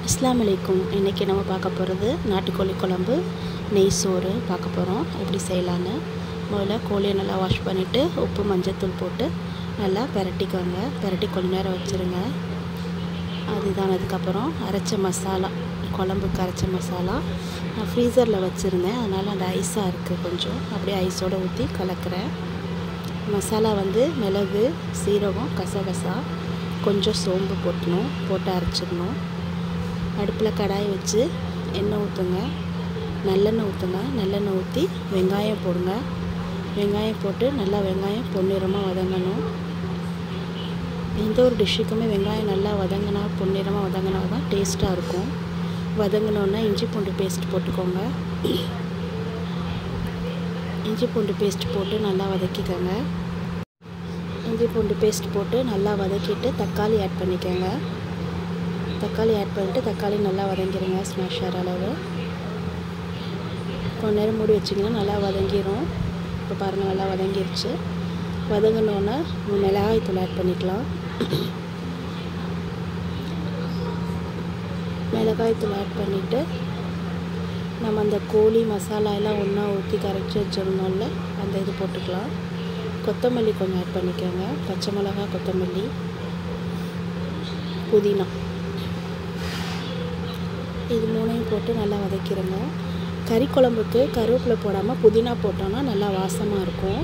அஸ்ஸலாமு அலைக்கும் இன்றைக்கி நம்ம பார்க்க போகிறது நாட்டுக்கோழி குழம்பு நெய் சோறு பார்க்க போகிறோம் எப்படி செய்யலான்னு முதல்ல கோழியை நல்லா வாஷ் பண்ணிவிட்டு உப்பு மஞ்சத்தூள் போட்டு நல்லா பெரட்டிக்கோங்க பெரட்டி கொஞ்ச நேரம் வச்சுருங்க அதுதான் அதுக்கப்புறம் அரைச்ச மசாலா குழம்புக்கு அரைச்ச மசாலா நான் ஃப்ரீசரில் வச்சுருந்தேன் அதனால் அந்த ஐஸாக இருக்குது கொஞ்சம் அப்படியே ஐஸோடு ஊற்றி கலக்கிறேன் மசாலா வந்து மிளகு சீரகம் கசகசா கொஞ்சம் சோம்பு போட்டணும் போட்டு அரைச்சிடணும் அடுப்பில் கடாய் வச்சு எண்ணெய் ஊற்றுங்க நல்லெண்ணெய் ஊற்றுங்க நல்லெண்ணெய் ஊற்றி வெங்காயம் போடுங்க வெங்காயம் போட்டு நல்லா வெங்காயம் பொன்னிறமாக வதங்கணும் எந்த ஒரு டிஷ்ஷுக்குமே வெங்காயம் நல்லா வதங்கினா பொன்னிறமாக வதங்கினா தான் டேஸ்ட்டாக இருக்கும் வதங்கினோன்னா இஞ்சி பூண்டு பேஸ்ட் போட்டுக்கோங்க இஞ்சி பூண்டு பேஸ்ட் போட்டு நல்லா வதக்கிக்கோங்க இஞ்சி பூண்டு பேஸ்ட் போட்டு நல்லா வதக்கிட்டு தக்காளி ஆட் பண்ணிக்கோங்க தக்காளி ஆட் பண்ணிவிட்டு தக்காளி நல்லா வதங்கிடுங்க ஸ்மாஷர் அளவு கொஞ்ச நேரம் மூடி வச்சிங்கன்னா நல்லா வதங்கிடும் இப்போ பாருங்கள் நல்லா வதங்கிருச்சு வதங்கினோன்னே மிளகாய் தூள் ஆட் பண்ணிக்கலாம் மிளகாய் தூள் ஆட் பண்ணிவிட்டு நம்ம அந்த கோழி மசாலா எல்லாம் ஒன்றா ஊற்றி கரைச்சி வச்சிருந்தோம்ல அந்த இது போட்டுக்கலாம் கொத்தமல்லி கொஞ்சம் ஆட் பண்ணிக்கோங்க பச்சை மிளகா கொத்தமல்லி புதினா இது மூணையும் போட்டு நல்லா வதக்கிடுங்க கறி குழம்புக்கு கருவேப்பிலை போடாமல் புதினா போட்டோன்னா நல்லா வாசமாக இருக்கும்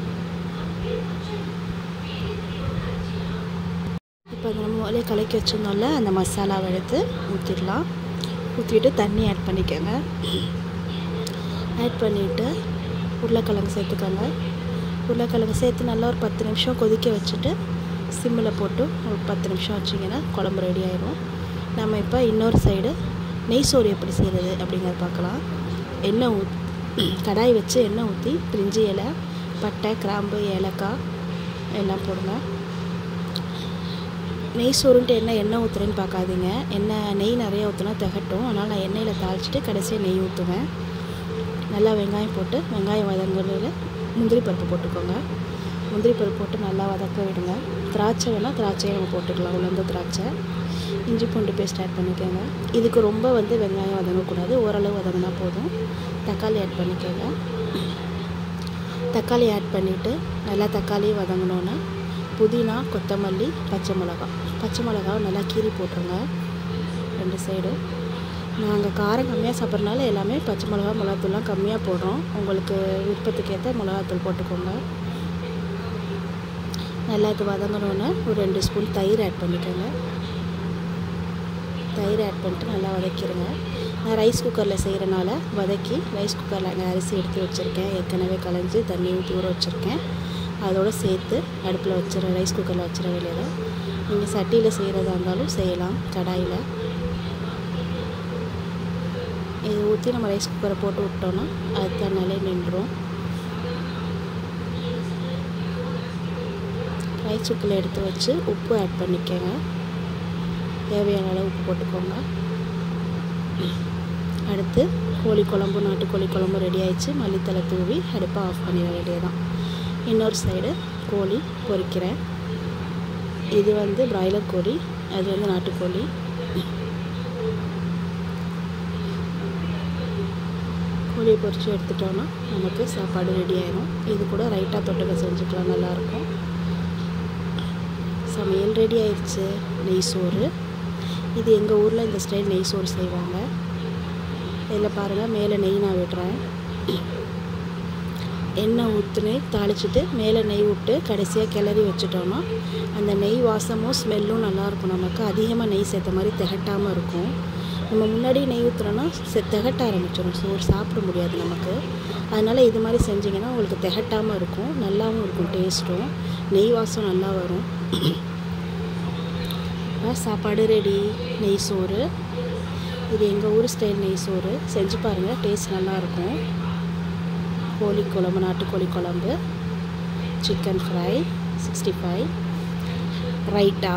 இப்போ நம்ம முதலே கலக்கி வச்சிருந்தோம்ல அந்த மசாலாவை எடுத்து ஊற்றிடலாம் ஊற்றிட்டு தண்ணி ஆட் பண்ணிக்கோங்க ஆட் பண்ணிவிட்டு உருளைக்கிழங்கு சேர்த்துக்கோங்க உருளைக்கிழங்கு சேர்த்து நல்லா ஒரு பத்து நிமிஷம் கொதிக்க வச்சுட்டு சிம்மில் போட்டு ஒரு பத்து நிமிஷம் வச்சிங்கன்னா குழம்பு ரெடி ஆயிடும் நம்ம இப்போ இன்னொரு சைடு நெய் சோறு எப்படி செய்கிறது அப்படிங்கிறத பார்க்கலாம் எண்ணெய் ஊத் கடாய் வச்சு எண்ணெய் ஊற்றி பிரிஞ்சி இலை பட்டை கிராம்பு ஏலக்காய் எல்லாம் போடுங்க நெய் சோறுன்ட்டு என்ன எண்ணெய் ஊற்றுறேன்னு பார்க்காதீங்க எண்ணெய் நெய் நிறைய ஊற்றினா திகட்டும் அதனால் நான் எண்ணெயில் தாளிச்சிட்டு கடைசியாக நெய் ஊற்றுவேன் நல்லா வெங்காயம் போட்டு வெங்காயம் வதங்குறதுல முந்திரி பருப்பு போட்டுக்கோங்க முந்திரி பருப்பு போட்டு நல்லா வதக்க விடுங்க திராட்சை வேணால் திராட்சையை நம்ம போட்டுக்கலாம் உளுந்த திராட்சை இஞ்சி பூண்டு பேஸ்ட் ஆட் பண்ணிக்கோங்க இதுக்கு ரொம்ப வந்து வெங்காயம் வதங்கக்கூடாது ஓரளவு வதங்கினா போதும் தக்காளி ஆட் பண்ணிக்கோங்க தக்காளி ஆட் பண்ணிவிட்டு நல்லா தக்காளி வதங்கினோன்னா புதினா கொத்தமல்லி பச்சை மிளகா பச்சை மிளகாவை நல்லா கீறி போட்டுருங்க ரெண்டு சைடும் நாங்கள் காரம் கம்மியாக சாப்பிட்றனால எல்லாமே பச்சை மிளகா மிளகாத்தூள்லாம் கம்மியாக போடுறோம் உங்களுக்கு விருப்பத்துக்கு ஏற்ற மிளகாத்தூள் போட்டுக்கோங்க நல்லா இது வதங்கினோன்னே ஒரு ரெண்டு ஸ்பூன் தயிர் ஆட் பண்ணிக்கோங்க தயிர் ஆட் பண்ணிட்டு நல்லா வதக்கிடுங்க நான் ரைஸ் குக்கரில் செய்கிறனால வதக்கி ரைஸ் குக்கரில் அங்கே அரிசி எடுத்து வச்சுருக்கேன் ஏற்கனவே கலைஞ்சி தண்ணி ஊற்றி ஊற வச்சுருக்கேன் அதோடு சேர்த்து அடுப்பில் வச்சிட ரைஸ் குக்கரில் வச்சிட வேண்டியதான் நீங்கள் சட்டியில் செய்கிறதா இருந்தாலும் செய்யலாம் கடாயில் இது ஊற்றி நம்ம ரைஸ் குக்கரை போட்டு விட்டோன்னா அது தன்னாலே நின்றுடும் ரைஸ் குக்கரில் எடுத்து வச்சு உப்பு ஆட் பண்ணிக்கோங்க தேவையான அளவு உப்பு போட்டுக்கோங்க அடுத்து கோழி குழம்பு நாட்டுக்கோழி குழம்பு ரெடி ஆயிடுச்சு மல்லித்தலை தூவி அடுப்பை ஆஃப் பண்ணிட வேண்டியதான் இன்னொரு சைடு கோழி பொரிக்கிறேன் இது வந்து பிராய்லர் கோழி அது வந்து நாட்டுக்கோழி கோழியை பொரித்து எடுத்துட்டோன்னா நமக்கு சாப்பாடு ரெடி ஆயிடும் இது கூட ரைட்டாக தொட்டுக்க செஞ்சுக்கலாம் நல்லாயிருக்கும் சமையல் ரெடி ஆயிடுச்சு நெய் சோறு இது எங்கள் ஊரில் இந்த ஸ்டைல் நெய் சோறு செய்வாங்க இதில் பாருங்கள் மேலே நெய் நான் விடுறேன் எண்ணெய் ஊற்றுனே தாளிச்சிட்டு மேலே நெய் விட்டு கடைசியாக கிளறி வச்சுட்டோன்னா அந்த நெய் வாசமும் ஸ்மெல்லும் நல்லாயிருக்கும் நமக்கு அதிகமாக நெய் சேர்த்த மாதிரி திகட்டாமல் இருக்கும் நம்ம முன்னாடி நெய் ஊற்றுறோன்னா செ திகட்ட ஆரம்பிச்சிடும் சோறு சாப்பிட முடியாது நமக்கு அதனால் இது மாதிரி செஞ்சிங்கன்னா உங்களுக்கு திகட்டாமல் இருக்கும் நல்லாவும் இருக்கும் டேஸ்ட்டும் நெய் வாசம் நல்லா வரும் சாப்பாடு ரெடி நெய் சோறு இது எங்கள் ஊர் ஸ்டைல் நெய் சோறு செஞ்சு பாருங்கள் டேஸ்ட் நல்லாயிருக்கும் கோழி குழம்பு நாட்டுக்கோழி குழம்பு சிக்கன் ஃப்ரை சிக்ஸ்டி ஃபைவ் ரைட்டா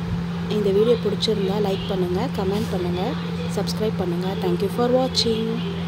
இந்த வீடியோ பிடிச்சிருந்தா லைக் பண்ணுங்கள் கமெண்ட் பண்ணுங்கள் சப்ஸ்கிரைப் பண்ணுங்கள் தேங்க்யூ ஃபார் வாட்சிங்